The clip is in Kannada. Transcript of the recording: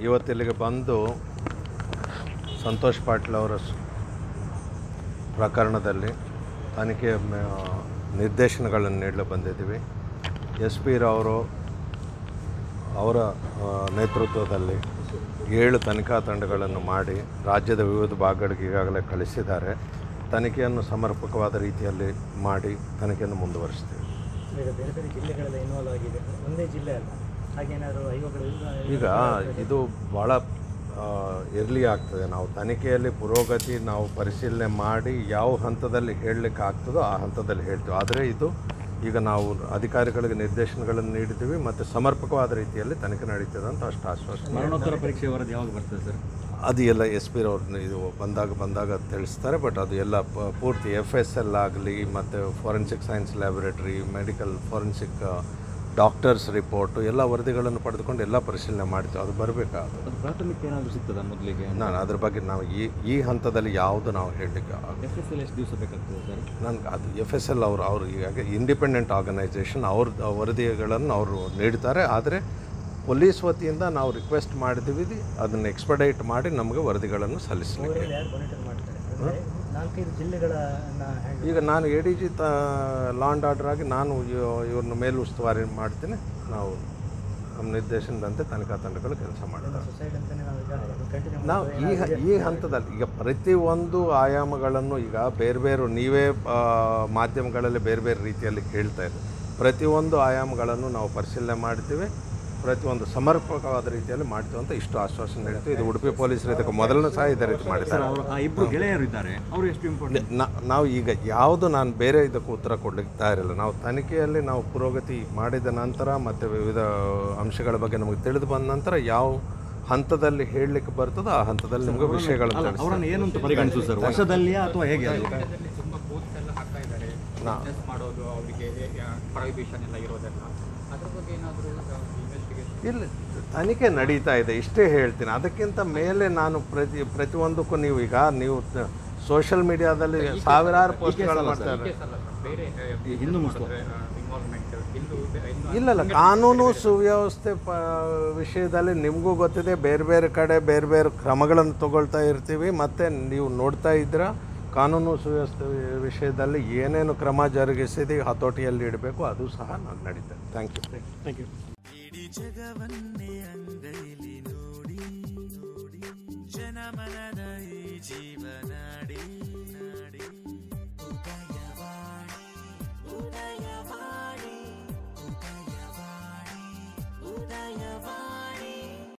ಇವತ್ತಿಲ್ಲಿಗೆ ಬಂದು ಸಂತೋಷ್ ಪಾಟೀಲ್ ಅವರ ಸ್- ಪ್ರಕರಣದಲ್ಲಿ ತನಿಖೆಯ ಮೇ- ನಿರ್ದೇಶನಗಳನ್ನು ನೀಡಲು ಬಂದಿದ್ದೀವಿ ಎಸ್ ಪಿ ರವರು ಅವರ ಆ, ನೇತೃತ್ವದಲ್ಲಿ ಏಳು ತನಿಖಾ ತಂಡಗಳನ್ನು ಮಾಡಿ ರಾಜ್ಯದ ವಿವಿಧ ಭಾಗಗಳಿಗೆ ಈಗಾಗಲೇ ಕಳಿಸಿದ್ದಾರೆ ತನಿಖೆಯನ್ನು ಸಮರ್ಪಕವಾದ ರೀತಿಯಲ್ಲಿ ಮಾಡಿ ತನಿಖೆಯನ್ನು ಮುಂದುವರಿಸ್ತೀವಿ ಈಗ ಬೇರೆ ಬೇರೆ ಜಿಲ್ಲೆಗಳೆಲ್ಲ ಇನ್ವಾಲ್ವ್ ಆಗಿದೆ ಒಂದೇ ಜಿಲ್ಲೆ ಅಲ್ಲ ಹಾಗೇನಾದ್ರು ಐವಗಳು ಈಗ ಇದು ಭಾಳ ಇರಲಿ ಆಗ್ತದೆ ನಾವು ತನಿಖೆಯಲ್ಲಿ ಪುರೋಗತಿ ನಾವು ಪರಿಶೀಲನೆ ಮಾಡಿ ಯಾವ ಹಂತದಲ್ಲಿ ಹೇಳಲಿಕ್ಕೆ ಆಗ್ತದೋ ಆ ಹಂತದಲ್ಲಿ ಹೇಳ್ತೀವಿ ಆದರೆ ಇದು ಈಗ ನಾವು ಅಧಿಕಾರಿಗಳಿಗೆ ನಿರ್ದೇಶನಗಳನ್ನು ನೀಡಿದ್ದೀವಿ ಮತ್ತು ಸಮರ್ಪಕವಾದ ರೀತಿಯಲ್ಲಿ ತನಿಖೆ ನಡೀತದೆ ಅಂತ ಅಷ್ಟು ಆಶ್ವಾಸನೆ ಮರಣೋತ್ತರ ಪರೀಕ್ಷೆ ವರದಿ ಯಾವಾಗ ಬರ್ತದೆ ಸರ್ ಅದು ಎಲ್ಲ ಎಸ್ ಪಿ ಅವ್ರನ್ನ ಇದು ಬಂದಾಗ ಬಂದಾಗ ತಿಳಿಸ್ತಾರೆ ಬಟ್ ಅದು ಎಲ್ಲ ಪ- ಪೂರ್ತಿ ಎಫ್ ಎಸ್ ಎಲ್ ಆಗಲಿ ಮತ್ತು forensic science laboratory medical forensic doctors report ಎಲ್ಲ ವರದಿಗಳನ್ನು ಪಡೆದುಕೊಂಡು ಎಲ್ಲ ಪರಿಶೀಲನೆ ಮಾಡ್ತೀವಿ ಅದು ಬರಬೇಕಾದ್ರು ಅದು ಪ್ರಾಥಮಿಕ ಏನಾದರೂ ಸಿಗ್ತದ ಮೊದಲಿಗೆ ನಾನು ಅದ್ರ ಬಗ್ಗೆ ನಾವು ಈ ಈ ಹಂತದಲ್ಲಿ ಯಾವುದು ನಾವು ಹೇಳಲಿಕ್ಕೆ ಆಗಲ್ಲ ಎಫ್ ಎಸ್ ಎಲ್ ಎಷ್ಟು ದಿವಸ ಬೇಕಾಗ್ತದೆ ಸರ್ ನನಗೆ ಅದು ಎಫ್ ಎಸ್ ಎಲ್ ಅವರು ಅವರು ಈಗ ಇಂಡಿಪೆಂಡೆಂಟ್ ಆರ್ಗನೈಸೇಷನ್ ಅವ್ರ ವರದಿಗಳನ್ನು ಅವರು ನೀಡ್ತಾರೆ ಆದರೆ ಪೊಲೀಸ್ ವತಿಯಿಂದ ನಾವು ರಿಕ್ವೆಸ್ಟ್ ಮಾಡಿದ್ದೀವಿ ಅದನ್ನು ಎಕ್ಸ್ಪಡೈಟ್ ಮಾಡಿ ನಮಗೆ ವರದಿಗಳನ್ನು ಸಲ್ಲಿಸಲಿಕ್ಕೆ ಯಾರು ಮಾನಿಟರ್ ಮಾಡ್ತಾರೆ ಅಂದರೆ ನಾಲ್ಕೈದು ಜಿಲ್ಲೆಗಳನ್ನ ಹ್ಯಾಂಡಲ್ ಈಗ ನಾನು ಎ ಡಿ ಜಿ ತ ಲಾಂಡ್ ಆರ್ಡರ್ ಆಗಿ ನಾನು ಇವ್- ಇವ್ರನ್ನ ಮೇಲುಸ್ತುವಾರಿ ಮಾಡ್ತೀನಿ ನಾವು ನಮ್ಮ ನಿರ್ದೇಶನದಂತೆ ತನಿಖಾ ತಂಡಗಳು ಕೆಲಸ ಮಾಡ್ತಾರೆ ಸೊಸೈಟಿ ಅಂತಲೇ ನಾವು ಈಗ ಕಂಟಿನ್ಯೂ ನಾವು ಈ ಹ- ಈ ಹಂತದಲ್ಲಿ ಈಗ ಪ್ರತಿಯೊಂದು ಆಯಾಮಗಳನ್ನು ಈಗ ಬೇರೆ ಬೇರೆ ನೀವೇ ಆ, ಮಾಧ್ಯಮಗಳಲ್ಲಿ ಬೇರೆ ಬೇರೆ ರೀತಿಯಲ್ಲಿ ಹೇಳ್ತಾ ಇದ್ದೀವಿ ಪ್ರತಿಯೊಂದು ಆಯಾಮಗಳನ್ನು ನಾವು ಪರಿಶೀಲನೆ ಮಾಡ್ತೀವಿ ಪ್ರತಿಯೊಂದು ಸಮರ್ಪಕವಾದ ರೀತಿಯಲ್ಲಿ ಮಾಡ್ತೀವಿ ಅಂತ ಇಷ್ಟು ಆಶ್ವಾಸನೆ ನೀಡ್ತೀವಿ ಇದು ಉಡುಪಿ ಪೊಲೀಸರು ಇದಕ್ಕೆ ಮೊದಲನೇ ಸಹ ಇದೇ ರೀತಿ ಮಾಡಿದ್ದಾರೆ ಅವರು ಆ ಇಬ್ಬರು ಗೆಳೆಯರು ಇದ್ದಾರೆ ಅವರು ಎಷ್ಟು ಇಂಪಾರ್ಟೆಂಟ್ ನ- ನಾವು ಈಗ ಯಾವುದು ನಾನು ಬೇರೆ ಇದಕ್ಕೆ ಉತ್ತರ ಕೊಡ್ಲಿಕ್ಕೆ ತಯಾರಿಲ್ಲ ನಾವು ತನಿಖೆಯಲ್ಲಿ ನಾವು ಪುರೋಗತಿ ಮಾಡಿದ ನಂತರ ಮತ್ತು ವಿವಿಧ ಅಂಶಗಳ ಬಗ್ಗೆ ನಮಗೆ ತಿಳಿದು ಬಂದ ನಂತರ ಯಾವ ಹಂತದಲ್ಲಿ ಹೇಳಲಿಕ್ಕೆ ಬರ್ತದೋ ಆ ಹಂತದಲ್ಲಿ ನಿಮಗೆ ವಿಷಯಗಳನ್ನು ತಿಳಿಸ್ತೀನಿ. ಅವರನ್ನು ಏನು ಅಂತ ಪರಿಗಣಿಸುದು ಸರ್ ವರ್ಷದಲ್ಲಿಯಾ ಅಥವಾ ಹೇಗೆ ಅದು ತುಂಬ ಪೋಸ್ಟ್ ಎಲ್ಲ ಹಾಕ್ತಾ ಇದ್ದಾರೆ ಬಿಸ್ನೆಸ್ ಮಾಡೋದು ಅವರಿಗೆ ಪ್ರೊಹಿಬಿಷನ್ ಎಲ್ಲ ಇರೋದೆಲ್ಲ ಅದ್ರ ಬಗ್ಗೆ ಏನಾದರೂ ಇನ್ವೆಸ್ಟಿಗೇಷನ್ ಇಲ್ಲ ತನಿಖೆ ನಡೀತಾ ಇದೆ ಇಷ್ಟೇ ಹೇಳ್ತೀನಿ ಅದಕ್ಕಿಂತ ಮೇಲೆ ನಾನು ಪ್ರತಿ ಪ್ರತಿಯೊಂದಕ್ಕೂ ನೀವು ಈಗ ನೀವು ಸೋಷಿಯಲ್ ಮೀಡಿಯಾದಲ್ಲಿ ಸಾವಿರಾರು ಪೋಸ್ಟ್ಗಳು ಮಾಡ್ತಾ ಇದ್ದಾರೆ ಅಲ್ಲ ಬೇರೆ ಈ ಹಿಂದೂ ಮುಸ್ಲಿಂ ಇನ್ವಾಲ್ವ್ಮೆಂಟ್ ಹಿಂದೂ ಇನ್ನು ಇಲ್ಲಲ್ಲ ಕಾನೂನು ಸುವ್ಯವಸ್ಥೆ ಪ ವಿಷಯದಲ್ಲಿ ನಿಮಗೂ ಗೊತ್ತಿದೆ ಬೇರೆ ಬೇರೆ ಕಡೆ ಬೇರೆ ಬೇರೆ ಕ್ರಮಗಳನ್ನು ತಗೊಳ್ತಾ ಇರ್ತೀವಿ ಮತ್ತು ನೀವು ನೋಡ್ತಾ ಇದ್ದೀರಾ ಕಾನೂನು ಸುವ್ಯವಸ್ಥೆ ವಿಷಯದಲ್ಲಿ ಏನೇನು ಕ್ರಮ ಜರುಗಿಸಿದೆ ಹತೋಟಿಯಲ್ಲಿ ಇಡಬೇಕು ಅದು ಸಹ ನಾನು ನಡೀತದೆ ಥ್ಯಾಂಕ್ ಯು ಥ್ಯಾಂಕ್ ಯು ಇಡೀ ಜಗವನ್ನೇ ಅಂಗೈಲಿ ನೋಡಿ ಜನಮನದ ಈ ಜೀವ